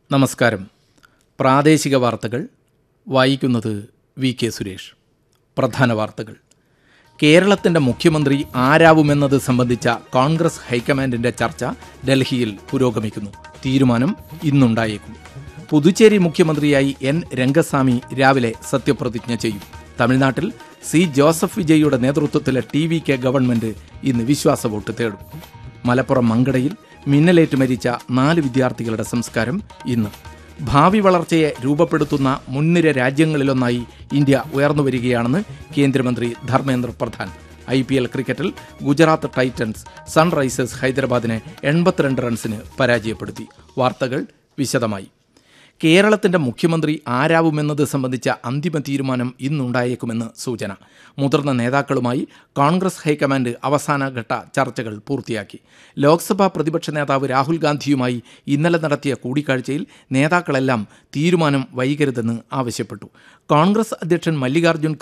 നമസ്കാരം പ്രാദേശിക വാർത്തകൾ വായിക്കുന്നത് വി കെ സുരേഷ് പ്രധാന വാർത്തകൾ കേരളത്തിൻ്റെ മുഖ്യമന്ത്രി ആരാവുമെന്നത് സംബന്ധിച്ച കോൺഗ്രസ് ഹൈക്കമാൻഡിൻ്റെ ചർച്ച ഡൽഹിയിൽ പുരോഗമിക്കുന്നു തീരുമാനം ഇന്നുണ്ടായേക്കും പുതുച്ചേരി മുഖ്യമന്ത്രിയായി എൻ രംഗസ്വാമി രാവിലെ സത്യപ്രതിജ്ഞ ചെയ്യും തമിഴ്നാട്ടിൽ സി ജോസഫ് വിജയിയുടെ നേതൃത്വത്തിലെ ടി വി കെ ഗവൺമെന്റ് ഇന്ന് വിശ്വാസ വോട്ട് തേടും മലപ്പുറം മങ്കടയിൽ മിന്നലേറ്റ് മരിച്ച നാല് വിദ്യാർത്ഥികളുടെ സംസ്കാരം ഇന്ന് ഭാവി വളർച്ചയെ രൂപപ്പെടുത്തുന്ന മുൻനിര രാജ്യങ്ങളിലൊന്നായി ഇന്ത്യ ഉയർന്നു വരികയാണെന്ന് കേന്ദ്രമന്ത്രി Dharmendra Pradhan I P L ക്രിക്കറ്റിൽ ഗുജറാത്ത് ടൈറ്റൻസ് സൺറൈസേഴ്സ് ഹൈദരാബാദിനെ എൺപത്തിരണ്ട് റൺസിന് പരാജയപ്പെടുത്തി വാർത്തകൾ വിശദമായി കേരളത്തിന്റെ മുഖ്യമന്ത്രി ആരാവുമെന്നത് സംബന്ധിച്ച അന്തിമ തീരുമാനം ഇന്നുണ്ടായേക്കുമെന്ന് സൂചന മുതിർന്ന നേതാക്കളുമായി കോൺഗ്രസ് ഹൈക്കമാൻഡ് അവസാനഘട്ട ചർച്ചകൾ പൂർത്തിയാക്കി ലോക്സഭാ പ്രതിപക്ഷ നേതാവ് രാഹുൽ ഗാന്ധിയുമായി ഇന്നലെ നടത്തിയ കൂടിക്കാഴ്ചയിൽ നേതാക്കളെല്ലാം തീരുമാനം വൈകരുതെന്ന് ആവശ്യപ്പെട്ടു കോൺഗ്രസ് അധ്യക്ഷൻ മല്ലികാർജ്ജുൻ